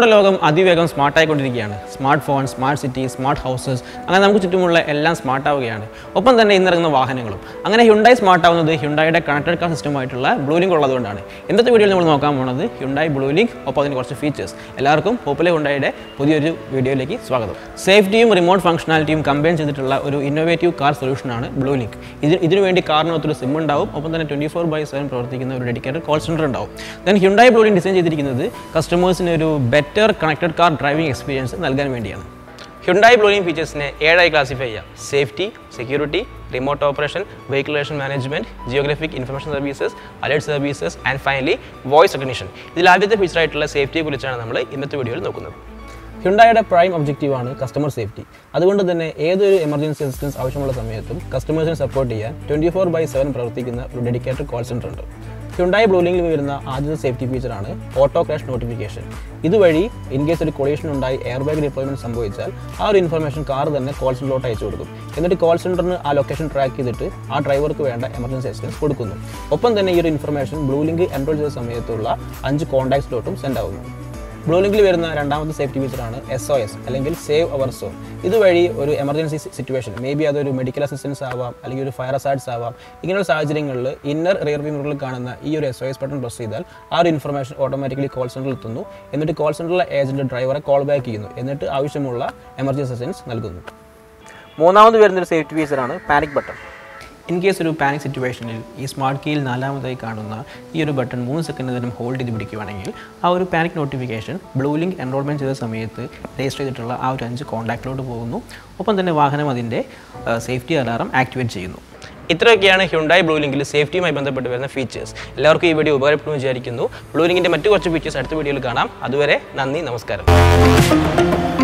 നമ്മുടെ ലോകം അതിവേഗം സ്മാർട്ടായിക്കൊണ്ടിരിക്കുകയാണ് smart phone smart city smart houses അങ്ങനെ നമുക്ക് ചുറ്റുമുള്ള എല്ലാം സ്മാർട്ട് ആവുകയാണ് ഒപ്പം തന്നെ ഇന്നിറങ്ങുന്ന വാഹനങ്ങളും അങ്ങനെ ഹ്യുണ്ടായി സ്മാർട്ട് ആവുന്നത് ഹ്യുണ്ടായുടെ കണക്റ്റഡ് കാർ സിസ്റ്റമായിട്ടുള്ള ബ്ലൂ ലിങ്ക് ഉള്ളതുകൊണ്ടാണ് ഇന്നത്തെ വീഡിയോയിൽ നമ്മൾ നോക്കാൻ പോകുന്നത് ഹ്യുണ്ടായി ബ്ലൂ ലിങ്ക് ഒപ്പം അതിന് കുറച്ച് ഫീച്ചേഴ്സ് എല്ലാവർക്കും പോപ്പുലർ ഹ്യുണ്ടായുടെ പുതിയൊരു വീഡിയോയിലേക്ക് സ്വാഗതം സേഫ്റ്റിയും റിമോട്ട് ഫംഗ്ഷനാലിറ്റിയും കമ്പൈൻ ചെയ്തിട്ടുള്ള ഒരു ഇന്നോവേറ്റീവ് കാർ സൊല്യൂഷനാണ് ബ്ലൂ ലിങ്ക് ഇതിന് ഇതിനു വേണ്ടി കാറിനകത്തൊരു സിം ഉണ്ടാവും ഒപ്പം തന്നെ ട്വൻറ്റി ഫോർ ബൈ സെവൻ പ്രവർത്തിക്കുന്ന ഒരു ഡെഡിക്കേറ്റഡ് കോൾ സെൻറ്റർ ഉണ്ടാവും then Hyundai Blue Link design ചെയ്തിരിക്കുന്നത് കസ്റ്റമേഴ്സിന് ഒരു better connected car driving experience നൽകാൻ വേണ്ടിയാണ് ഹ്യുണ്ടായി ബ്ലൂയിങ് ഫീച്ചേഴ്സിനെ ഏഴായി ക്ലാസിഫൈ ചെയ്യാം സേഫ്റ്റി സെക്യൂരിറ്റി റിമോട്ട് ഓപ്പറേഷൻ വെഹിക്കുലേഷൻ management geographic information services alert services and finally voice recognition ഇതിൽ ആദ്യത്തെ ഫീച്ചറായിട്ടുള്ള സേഫ്റ്റിയെ കുറിച്ചാണ് നമ്മൾ ഇന്നത്തെ വീഡിയോയിൽ നോക്കുന്നത് ഹ്യുണ്ടായുടെ പ്രൈം ഒബ്ജക്റ്റീവാണ് കസ്റ്റമർ സേഫ്റ്റി അതുകൊണ്ട് തന്നെ ഏതൊരു എമർജൻസി അസിസ്റ്റൻസ് ആവശ്യമുള്ള സമയത്തും കസ്റ്റമേഴ്സിനെ സപ്പോർട്ട് ചെയ്യാൻ ട്വൻറ്റി ഫോർ ബൈ സെവൻ പ്രവർത്തിക്കുന്ന ഒരു ഡെഡിക്കേറ്റഡ് കോൾ സെൻറ്റർ ഉണ്ട് ഹ്യുണ്ടായി ബ്ലൂലിംഗിൽ വരുന്ന ആദ്യത്തെ സേഫ്റ്റി ഫീച്ചറാണ് ഓട്ടോ ക്രാഷ് നോട്ടിഫിക്കേഷൻ ഇതുവഴി ഇൻ കേസ് ഒരു കൊളീഷൻ ഉണ്ടായി എയർ ബാഗ് ഡിപ്ലോയ്മെൻറ്റ് സംഭവിച്ചാൽ ആ ഒരു ഇൻഫർമേഷൻ കാർ തന്നെ കോൾ സെൻറ്ററിലോട്ട് അയച്ചു കൊടുക്കും എന്നിട്ട് കോൾ സെൻറ്ററിന് ആ ലൊക്കേഷൻ ട്രാക്ക് ചെയ്തിട്ട് ആ ഡ്രൈവർക്ക് വേണ്ട എമർജൻസി അസിസ്റ്റൻസ് കൊടുക്കുന്നു ഒപ്പം തന്നെ ഈ ഒരു ഇൻഫർമേഷൻ ബ്ലൂലിങ്ക് എൻറോൾ ചെയ്ത സമയത്തുള്ള അഞ്ച് കോൺടാക്ട്സിലോട്ടും സെൻഡ് ആവുന്നു ബ്ലൂലിങ്കിൽ വരുന്ന രണ്ടാമത്തെ സേഫ്റ്റി ഫീച്ചറാണ് എസ് ഒ എസ് അല്ലെങ്കിൽ സേവ് അവർ സോൺ ഇതുവഴി ഒരു എമർജൻസി സിറ്റുവേഷൻ മേ ബി അതൊരു മെഡിക്കൽ അസിസ്റ്റൻസ് ആവാം അല്ലെങ്കിൽ ഒരു ഫയർ അസാഡ്സ് ആവാം ഇങ്ങനെയുള്ള സാഹചര്യങ്ങളിൽ ഇന്നർ റിയർ വ്യൂ മിററിൽ കാണുന്ന ഈ ഒരു S O S button press ചെയ്താൽ ആ ഒരു ഇൻഫർമേഷൻ ഓട്ടോമാറ്റിക്കലി കോൾ സെൻറ്ററിൽ എത്തുന്നു എന്നിട്ട് കോൾ സെൻറ്ററിലെ ഏജൻറ്റ് ഡ്രൈവറെ കോൾ ബാക്ക് ചെയ്യുന്നു എന്നിട്ട് ആവശ്യമുള്ള എമർജൻസി അസിസ്റ്റൻസ് നൽകുന്നു മൂന്നാമത് വരുന്നൊരു സേഫ്റ്റി ഫീച്ചറാണ് പാനിക് ബട്ടൺ ഇൻ കേസ് ഒരു പാനിക് സിറ്റുവേഷനിൽ ഈ സ്മാർട്ട് കീയിൽ നാലാമതായി കാണുന്ന ഈ ഒരു ബട്ടൺ മൂന്ന് സെക്കൻഡ് നേരം ഹോൾഡ് ചെയ്ത് പിടിക്കുകയാണെങ്കിൽ ആ ഒരു panic notification Blue Link enrolment ചെയ്ത സമയത്ത് രജിസ്റ്റർ ചെയ്തിട്ടുള്ള ആ ഒരു അഞ്ച് കോൺടാക്റ്റിലോട്ട് പോകുന്നു ഒപ്പം തന്നെ വാഹനം അതിൻ്റെ സേഫ്റ്റി അലാറം ആക്ടിവേറ്റ് ചെയ്യുന്നു ഇത്രയൊക്കെയാണ് ഹ്യുണ്ടായി ബ്ലൂ ലിങ്കിൽ സേഫ്റ്റിയുമായി ബന്ധപ്പെട്ട് വരുന്ന ഫീച്ചേഴ്സ് എല്ലാവർക്കും ഈ വീഡിയോ ഉപകാരപ്പെടുമെന്ന് വിചാരിക്കുന്നു ബ്ലൂ ലിങ്കിൻ്റെ മറ്റു കുറച്ച് ഫീച്ചേഴ്സ് അടുത്ത വീഡിയോയിൽ കാണാം അതുവരെ നന്ദി നമസ്കാരം